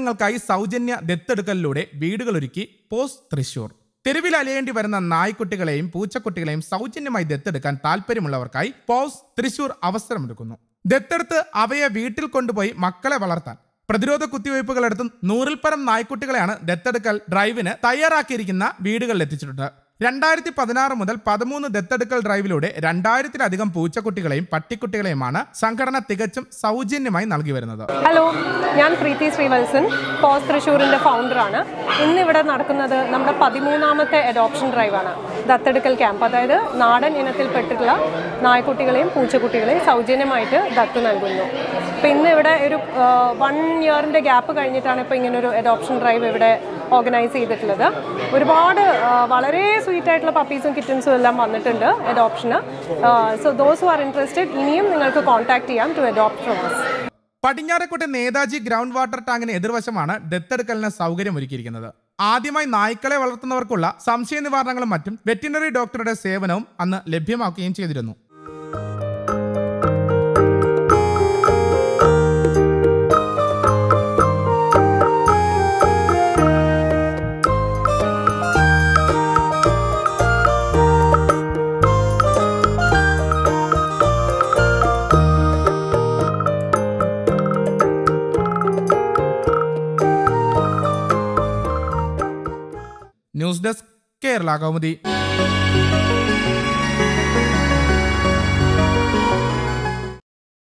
കുഞ്ഞുങ്ങൾക്കായി സൗജന്യ ദത്തെടുക്കലിലൂടെ വീടുകളൊരുക്കി പോസ്റ്റ് തൃശൂർ തെരുവിൽ അലയേണ്ടി വരുന്ന നായ്ക്കുട്ടികളെയും പൂച്ചക്കുട്ടികളെയും സൗജന്യമായി ദത്തെടുക്കാൻ താല്പര്യമുള്ളവർക്കായി പോസ് തൃശൂർ അവസരമൊരുക്കുന്നു ദത്തെടുത്ത് അവയെ വീട്ടിൽ കൊണ്ടുപോയി മക്കളെ വളർത്താൻ പ്രതിരോധ കുത്തിവയ്പ്പുകൾ എടുത്ത് നൂറിൽ പരം നായ്ക്കുട്ടികളെയാണ് ദത്തെടുക്കൽ ഡ്രൈവിന് തയ്യാറാക്കിയിരിക്കുന്ന വീടുകളിൽ എത്തിച്ചിട്ടുണ്ട് രണ്ടായിരത്തി പതിനാറ് മുതൽ പതിമൂന്ന് ദത്തെടുക്കൽ ഡ്രൈവിലൂടെ രണ്ടായിരത്തിലധികം പൂച്ചക്കുട്ടികളെയും പട്ടിക്കുട്ടികളെയുമാണ് സംഘടന തികച്ചും സൗജന്യമായി നൽകി വരുന്നത് ഹലോ ഞാൻ പ്രീതി ശ്രീവത്സൻ പോസ് തൃശ്ശൂരിൻ്റെ ഫൗണ്ടറാണ് ഇന്ന് ഇവിടെ നടക്കുന്നത് നമ്മുടെ പതിമൂന്നാമത്തെ അഡോപ്ഷൻ ഡ്രൈവാണ് ദത്തെടുക്കൽ ക്യാമ്പ് അതായത് നാടൻ ഇനത്തിൽപ്പെട്ടിട്ടുള്ള നായ്ക്കുട്ടികളെയും പൂച്ചക്കുട്ടികളെയും സൗജന്യമായിട്ട് ദത്ത് നൽകുന്നു അപ്പോൾ ഇന്ന് ഇവിടെ ഒരു വൺ ഇയറിൻ്റെ ഗ്യാപ്പ് കഴിഞ്ഞിട്ടാണ് ഇപ്പോൾ ഇങ്ങനൊരു അഡോപ്ഷൻ ഡ്രൈവ് ഇവിടെ ഓർഗനൈസ് ചെയ്തിട്ടുള്ളത് ഒരുപാട് ആ, വളരെ സ്വീറ്റ് ആയിട്ടുള്ള പപ്പീസും കിറ്റൻസും എല്ലാം വന്നിട്ടുണ്ട് അഡോപ്ഷന് സോ ദോസ് ആർ ഇൻട്രസ്റ്റഡ് ഇനിയും നിങ്ങൾക്ക് കോൺടാക്ട് ചെയ്യാം ടു അഡോപ്റ്റ് ഫ്രം us പടിഞ്ഞാറക്കോട്ടെ നേതാജി ഗ്രൗണ്ട് വാട്ടർ ടാങ്കിന് എതിർവശമാണ് ദത്തെടുക്കലിന് സൗകര്യം ഒരുക്കിയിരിക്കുന്നത് ആദ്യമായി നായ്ക്കളെ വളർത്തുന്നവർക്കുള്ള സംശയ നിവാരണങ്ങളും മറ്റും വെറ്റിനറി ഡോക്ടറുടെ സേവനവും അന്ന് ലഭ്യമാക്കുകയും ചെയ്തിരുന്നു ന്യൂസ് ഡെസ്ക് കേരള കൗമുദി